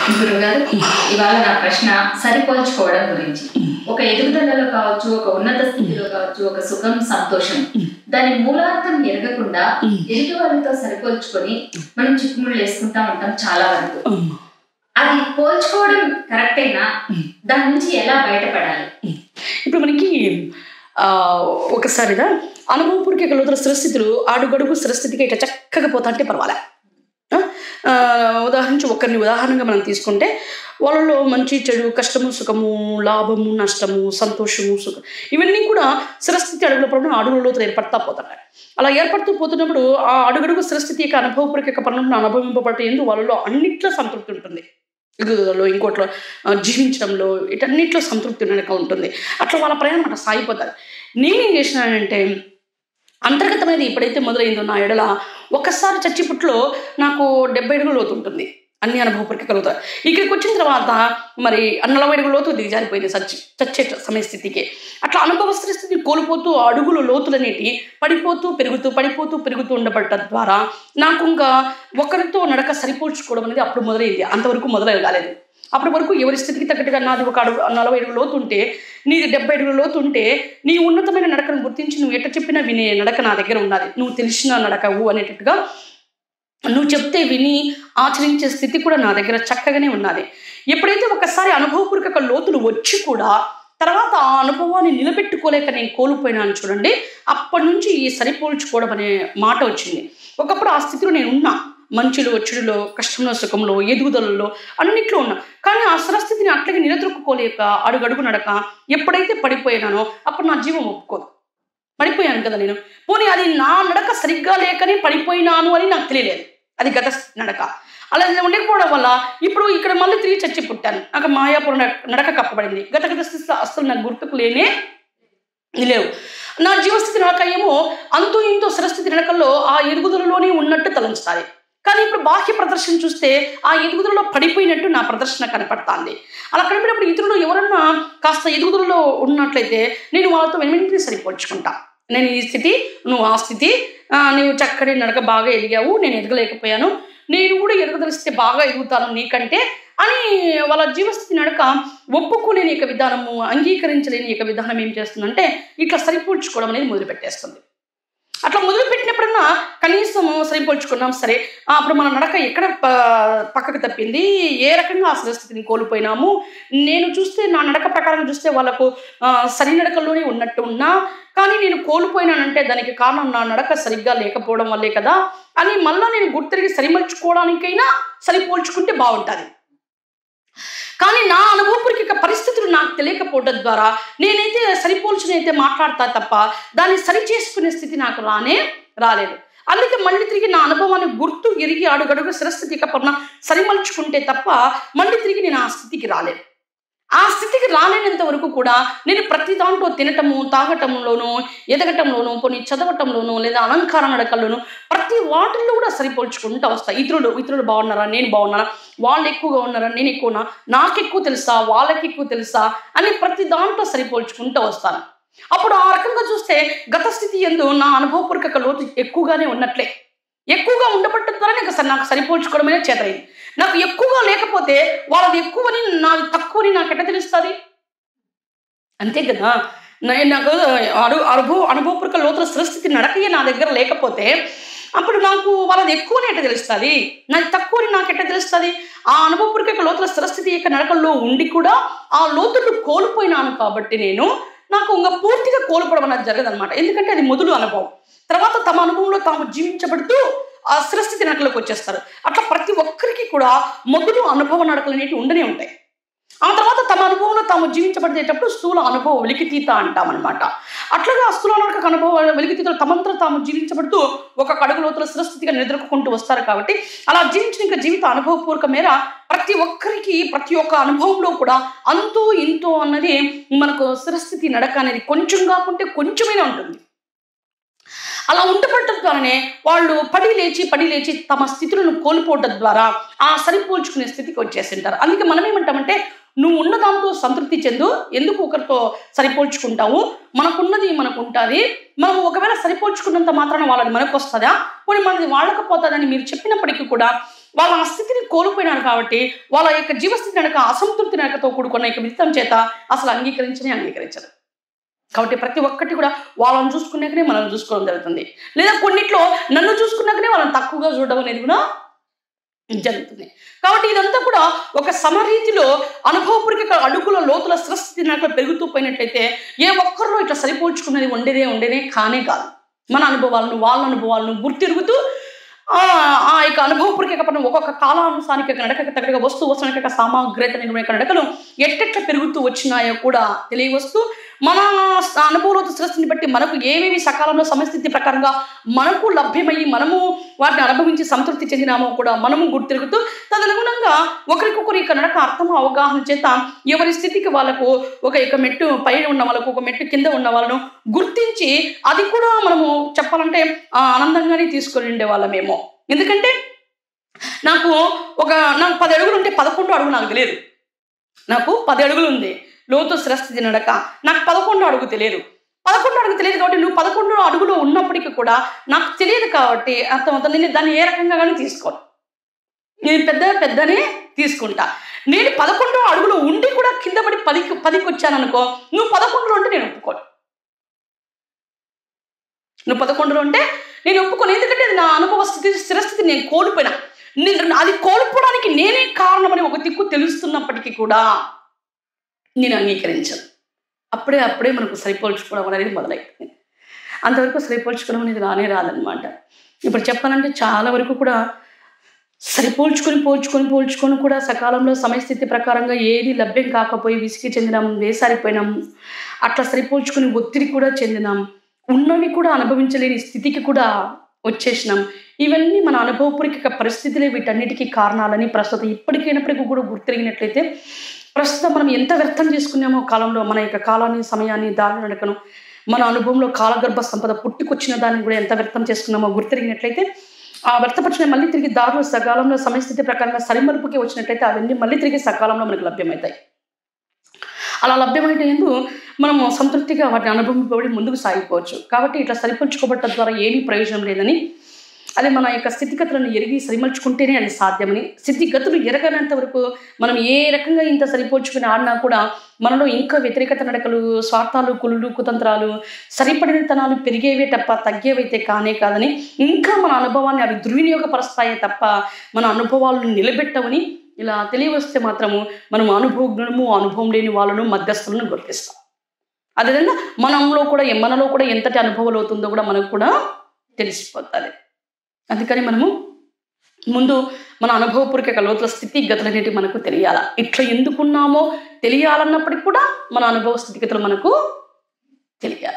గురుగారు ఇవాళ నా ప్రశ్న సరిపోల్చుకోవడం గురించి ఒక ఎదుగుదలలో కావచ్చు ఒక ఉన్నత స్థితిలో కావచ్చు ఒక సుఖం సంతోషం దాని మూలార్థం ఎరగకుండా ఎదుటి వాళ్ళతో సరిపోల్చుకొని మనం చిక్కుముళ్ళు వేసుకుంటా ఉంటాం చాలా వరకు అది పోల్చుకోవడం కరెక్టేనా దాని నుంచి ఎలా బయటపడాలి ఇప్పుడు మనకి ఆ, ఒకసారిగా అనుభవపూర్వక లోతుల స్థిరస్థితులు అడుగడుగు స్థిరస్థితికి ఇట్లా చక్కగా పోతా అంటే పర్వాలే ఆ? ఆ, ఉదాహరించి ఒకరిని ఉదాహరణగా మనం తీసుకుంటే వాళ్ళలో మంచి చెడు కష్టము సుఖము లాభము నష్టము సంతోషము సుఖం ఇవన్నీ కూడా స్థిరస్థితి అడుగుల పడిన అడుగుల లోతులు ఏర్పడతా పోతున్నాయి అలా ఏర్పడుతూ పోతున్నప్పుడు ఆ అడుగడుగు స్థిరస్థితి యొక్క అనుభవపూర్వక పనులను అనుభవింపబట్టే ఎందు వాళ్ళలో అన్నిట్లో సంతృప్తి ఉంటుంది ఎదుగుదలలో ఇంకోట్లో ఆ, జీవించడంలో వీటన్నిటిలో సంతృప్తి ఉండక ఉంటుంది అట్లా వాళ్ళ ప్రయాణం అట్లా సాగిపోతారు నేనేం చేసినానంటే అంతర్గతమైనది ఎప్పుడైతే మొదలైందో నా ఎడల ఒక్కసారి చచ్చిపుట్లో నాకు డెబ్బై అడుగుల లోతు ఉంటుంది అన్ని అనుభవపూర్వక కలుగుతాయి ఇక్కడికి వచ్చిన తర్వాత మరి నలభై అడుగుల లోతు దిగజారిపోయింది చచ్చి చచ్చే సమయస్థితికి అట్లా అనుభవ స్థితిని కోల్పోతూ ఆ అడుగుల లోతులనేటి పడిపోతూ పెరుగుతూ పడిపోతూ పెరుగుతూ ఉండబట్ట ద్వారా నాకు ఇంకా ఒకరితో నడక సరిపోల్చుకోవడం అనేది అప్పుడు మొదలైంది అంతవరకు మొదలై కాలేదు అప్పటి వరకు ఎవరి స్థితికి తగ్గట్టుగా నాది ఒక అడుగు నలభై అడుగుల లోతు ఉంటే నీది డెబ్బై అడుగుల లోతు ఉంటే నీ ఉన్నతమైన నడకను గుర్తించి నువ్వు ఎట్ట చెప్పినా వినే నడక నా దగ్గర ఉన్నది నువ్వు తెలిసిన నడకవు అనేటట్టుగా నువ్వు చెప్తే విని ఆచరించే స్థితి కూడా నా దగ్గర చక్కగానే ఉన్నది ఎప్పుడైతే ఒకసారి అనుభవపూర్వక లోతులు వచ్చి కూడా తర్వాత ఆ అనుభవాన్ని నిలబెట్టుకోలేక నేను కోల్పోయినాను చూడండి అప్పటి నుంచి ఈ సరిపోల్చుకోవడం అనే మాట వచ్చింది ఒకప్పుడు ఆ స్థితిలో నేను ఉన్నా మంచులో చెడులో కష్టంలో సుఖంలో ఎదుగుదలలో అన్నిట్లో ఉన్నా కానీ ఆ స్వరస్థితిని అట్లాగే నిలదొక్కుకోలేక అడుగడుగు నడక ఎప్పుడైతే పడిపోయినానో అప్పుడు నా జీవం ఒప్పుకోదు పడిపోయాను కదా నేను పోనీ అది నా నడక సరిగ్గా లేకనే పడిపోయినాను అని నాకు తెలియలేదు అది గత నడక అలా ఉండకపోవడం వల్ల ఇప్పుడు ఇక్కడ మళ్ళీ తిరిగి చచ్చి పుట్టాను నాకు మాయాపురం నడక- నడక కప్పబడింది గత గత స్థితిలో అస్సలు నాకు గుర్తుకు లేనే లేవు నా జీవస్థితి నడక ఏమో అంతూ ఇంతో సరస్థితి నడకల్లో ఆ ఎదుగుదలలోనే ఉన్నట్టు తలంచుతాది కానీ ఇప్పుడు బాహ్య ప్రదర్శన చూస్తే ఆ ఎదుగుదలలో పడిపోయినట్టు నా ప్రదర్శన కనపడుతుంది అలా కనిపినప్పుడు ఇతరులు ఎవరన్నా కాస్త ఎదుగుదలలో ఉన్నట్లయితే నేను వాళ్ళతో వెంటనే సరిపోల్చుకుంటా నేను ఈ స్థితి నువ్వు ఆ స్థితి ఆ, నువ్వు చక్కటి నడక బాగా ఎదిగావు నేను ఎదగలేకపోయాను నేను కూడా ఎదగదలిస్తే బాగా ఎదుగుతాను నీకంటే అని వాళ్ళ జీవస్థితి నడక ఒప్పుకోలేని యొక్క విధానము అంగీకరించలేని యొక్క విధానం ఏం చేస్తుందంటే ఇట్లా సరిపోల్చుకోవడం అనేది మొదలుపెట్టేస్తుంది అట్లా మొదలుపెట్టినప్పుడన్నా కనీసం సరిపోల్చుకున్నాం సరే ఆ, అప్పుడు మన నడక ఎక్కడ ప- పక్కకు తప్పింది ఏ రకంగా ఆ స్థితిని కోల్పోయినాము నేను చూస్తే నా నడక ప్రకారం చూస్తే వాళ్ళకు ఆ, సరి నడకలోనే ఉన్నట్టు ఉన్నా కానీ నేను కోల్పోయినానంటే దానికి కారణం నా నడక సరిగ్గా లేకపోవడం వల్లే కదా అని మళ్ళీ నేను గుర్తిరిగి సరిమర్చుకోవడానికైనా సరిపోల్చుకుంటే బాగుంటుంది కానీ నా అనుభవపూర్వక పరిస్థితులు నాకు తెలియకపోవడం ద్వారా నేనైతే సరిపోల్చుని అయితే మాట్లాడతా తప్ప దాన్ని సరి చేసుకునే స్థితి నాకు రానే రాలేదు అందుకే మళ్ళీ తిరిగి నా అనుభవాన్ని గుర్తు ఎరిగి అడుగడుగు శిరస్థితికి పడిన సరిమలుచుకుంటే తప్ప మళ్ళీ తిరిగి నేను ఆ స్థితికి రాలేదు ఆ స్థితికి రాలేనంత వరకు కూడా నేను ప్రతి దాంట్లో తినటము తాగటంలోనూ ఎదగటంలోనూ కొన్ని చదవటంలోనూ లేదా అలంకార నడకల్లోనూ ప్రతి వాటిల్లో కూడా సరిపోల్చుకుంటూ వస్తాయి ఇతరులు ఇతరులు బాగున్నారా నేను బాగున్నారా వాళ్ళు ఎక్కువగా ఉన్నారా నేను ఎక్కువనా నాకు ఎక్కువ తెలుసా వాళ్ళకి ఎక్కువ తెలుసా అని ప్రతి దాంట్లో సరిపోల్చుకుంటూ వస్తాను అప్పుడు ఆ రకంగా చూస్తే గత స్థితి ఎందు నా అనుభవపూర్వక లోతు ఎక్కువగానే ఉన్నట్లే ఎక్కువగా ఉండబట్టడం ద్వారా నాకు స- నాకు సరిపోల్చుకోవడమే చేతరైంది నాకు ఎక్కువగా లేకపోతే వాళ్ళది ఎక్కువని నాది తక్కువని నాకు ఎట్లా తెలుస్తుంది అంతే కదా నే- నాకు అను అనుభవ అనుభవపూర్వక లోతుల సృష్టి నడకయే నా దగ్గర లేకపోతే అప్పుడు నాకు వాళ్ళది ఎక్కువని ఎట్ట తెలుస్తుంది నాది తక్కువని నాకు ఎట్ట తెలుస్తుంది ఆ అనుభవపూర్వక లోతుల స్థిరస్థితి యొక్క నడకల్లో ఉండి కూడా ఆ లోతులు కోల్పోయినాను కాబట్టి నేను నాకు ఇంకా పూర్తిగా కోల్పోవడం అనేది జరగదు అనమాట ఎందుకంటే అది మొదలు అనుభవం తర్వాత తమ అనుభవంలో తాము జీవించబడుతూ ఆ స్థిరస్థితి నడకలోకి వచ్చేస్తారు అట్లా ప్రతి ఒక్కరికి కూడా మొదలు అనుభవ నడకలు అనేవి ఉండనే ఉంటాయి ఆ తర్వాత తమ అనుభవంలో తాము జీవించబడేటప్పుడు స్థూల అనుభవ వెలికితీత అంటామన్నమాట అట్లాగా ఆ స్థూల నడక అనుభవ వెలికితీతలు తమంతరం తాము జీవించబడుతూ ఒక కడుగు లోతుల స్థిరస్థితిగా నిద్రకుంటూ వస్తారు కాబట్టి అలా జీవించిన ఇంకా జీవిత అనుభవపూర్వక మేర ప్రతి ఒక్కరికి ప్రతి ఒక్క అనుభవంలో కూడా అంతో ఇంతో అన్నది మనకు స్థిరస్థితి నడక అనేది కొంచెం కాకుంటే కొంచెమైనా ఉంటుంది అలా ఉండబడటం ద్వారానే వాళ్ళు పడి లేచి పడి లేచి తమ స్థితులను కోల్పోవడం ద్వారా ఆ సరిపోల్చుకునే స్థితికి వచ్చేసింటారు అందుకే మనం ఏమంటామంటే నువ్వు ఉన్న దాంతో సంతృప్తి చెందు ఎందుకు ఒకరితో సరిపోల్చుకుంటావు మనకున్నది మనకు ఉంటుంది మనం ఒకవేళ సరిపోల్చుకున్నంత మాత్రాన వాళ్ళది మనకు వస్తుందా పోనీ మనది వాళ్ళకి పోతుందని మీరు చెప్పినప్పటికీ కూడా వాళ్ళ ఆ స్థితిని కోల్పోయినారు కాబట్టి వాళ్ళ యొక్క జీవస్థితి నడక అసంతృప్తి నడకతో కూడుకున్న యొక్క విత్తం చేత అసలు అంగీకరించని అంగీకరించరు కాబట్టి ప్రతి ఒక్కటి కూడా వాళ్ళని చూసుకున్నాకనే మనం చూసుకోవడం జరుగుతుంది లేదా కొన్నిట్లో నన్ను చూసుకున్నాకనే వాళ్ళని తక్కువగా చూడడం అనేది కూడా జరుగుతుంది కాబట్టి ఇదంతా కూడా ఒక సమరీతిలో అనుభవపూర్వక అడుగుల లోతుల స్థిరస్థితి నాకు పెరుగుతూ పోయినట్లయితే ఏ ఒక్కరిలో ఇట్లా సరిపోల్చుకున్నది ఉండేదే ఉండేదే కానే కాదు మన అనుభవాలను వాళ్ళ అనుభవాలను గుర్తిరుగుతూ ఆ ఆ యొక్క అనుభవపూర్వక పని ఒక్కొక్క కాలానుసానికి యొక్క నడకకు తగ్గగా వస్తు వస్తున్న యొక్క సామాగ్రత యొక్క నడకలు ఎట్టెట్లా పెరుగుతూ వచ్చినాయో కూడా తెలియవస్తూ మన అనుభవంలో స్థిరస్థితిని బట్టి మనకు ఏవేవి సకాలంలో సమస్థితి ప్రకారంగా మనకు లభ్యమయ్యి మనము వాటిని అనుభవించి సంతృప్తి చెందినామో కూడా మనము గుర్తిరుగుతూ తదనుగుణంగా ఒకరికొకరు యొక్క నడక అర్థం అవగాహన చేత ఎవరి స్థితికి వాళ్ళకు ఒక యొక్క మెట్టు పైన ఉన్న వాళ్ళకు ఒక మెట్టు కింద ఉన్న వాళ్ళను గుర్తించి అది కూడా మనము చెప్పాలంటే ఆ ఆనందంగానే తీసుకొని ఉండే వాళ్ళమేమో ఎందుకంటే నాకు ఒక నాకు పది అడుగులు ఉంటే పదకొండు అడుగు నాకు తెలియదు నాకు పది అడుగులు ఉంది లోతు స్థిరస్థితి నడక నాకు పదకొండు అడుగు తెలియదు పదకొండు అడుగు తెలియదు కాబట్టి నువ్వు పదకొండు అడుగులో ఉన్నప్పటికీ కూడా నాకు తెలియదు కాబట్టి అర్థమవుతుంది నేను దాన్ని ఏ రకంగా కానీ తీసుకోను నేను పెద్ద పెద్దనే తీసుకుంటా నేను పదకొండు అడుగులో ఉండి కూడా కింద పడి పదికి పదికి వచ్చాను అనుకో నువ్వు పదకొండులో ఉంటే నేను ఒప్పుకోను నువ్వు పదకొండులో ఉంటే నేను ఒప్పుకోను ఎందుకంటే అది నా అనుభవ స్థితి స్థిరస్థితి నేను కోల్పోయినా నేను అది కోల్పోవడానికి నేనే కారణమని ఒక దిక్కు తెలుస్తున్నప్పటికీ కూడా నేను అంగీకరించను అప్పుడే అప్పుడే మనకు సరిపోల్చుకోవడం అనేది మొదలవుతుంది అంతవరకు సరిపోల్చుకోవడం అనేది రానే రాదనమాట ఇప్పుడు చెప్పాలంటే చాలా వరకు కూడా సరిపోల్చుకొని పోల్చుకొని పోల్చుకొని కూడా సకాలంలో సమయస్థితి ప్రకారంగా ఏది లభ్యం కాకపోయి విసిగి చెందినాం వేసారిపోయినాం అట్లా సరిపోల్చుకొని ఒత్తిడి కూడా చెందినాం ఉన్నవి కూడా అనుభవించలేని స్థితికి కూడా వచ్చేసినాం ఇవన్నీ మన అనుభవపూర్వక పరిస్థితులే వీటన్నిటికీ కారణాలని ప్రస్తుతం ఇప్పటికైనప్పటికీ కూడా గుర్తిరిగినట్లయితే ప్రస్తుతం మనం ఎంత వ్యర్థం చేసుకున్నామో కాలంలో మన యొక్క కాలాన్ని సమయాన్ని దారి నడకను మన అనుభవంలో కాలగర్భ సంపద పుట్టుకొచ్చిన దాన్ని కూడా ఎంత వ్యర్థం చేసుకున్నామో గుర్తిరిగినట్లయితే ఆ వ్యర్థపరిచిన మళ్ళీ తిరిగి దారులు సకాలంలో సమయస్థితి ప్రకారంగా సరిమలుపుకి వచ్చినట్లయితే అవన్నీ మళ్ళీ తిరిగి సకాలంలో మనకు లభ్యమవుతాయి అలా లభ్యమైన ఎందు మనము సంతృప్తిగా వాటిని అనుభవింపబడి ముందుకు సాగిపోవచ్చు కాబట్టి ఇట్లా సరిపంచుకోబట్టడం ద్వారా ఏమీ ప్రయోజనం లేదని అది మన యొక్క స్థితిగతులను ఎరిగి సరిమల్చుకుంటేనే అది సాధ్యమని స్థితిగతులు ఎరగనంత వరకు మనం ఏ రకంగా ఇంత సరిపోల్చుకుని ఆడినా కూడా మనలో ఇంకా వ్యతిరేకత నడకలు స్వార్థాలు కులులు కుతంత్రాలు సరిపడినతనాలు పెరిగేవే తప్ప తగ్గేవైతే కానే కాదని ఇంకా మన అనుభవాన్ని అవి దుర్వినియోగపరుస్తాయే తప్ప మన అనుభవాలను నిలబెట్టవని ఇలా తెలియవస్తే మాత్రము మనం అనుభవజ్ఞులము అనుభవం లేని వాళ్ళను మధ్యస్థులను గుర్తిస్తాం అదేవిధంగా మనంలో కూడా మనలో కూడా ఎంతటి అనుభవం అవుతుందో కూడా మనకు కూడా తెలిసిపోతుంది అందుకని మనము ముందు మన అనుభవపూర్వక లోతుల స్థితి గతులనేటివి మనకు తెలియాల ఇట్లా ఎందుకున్నామో తెలియాలన్నప్పటికీ కూడా మన అనుభవ స్థితిగతులు మనకు తెలియాలి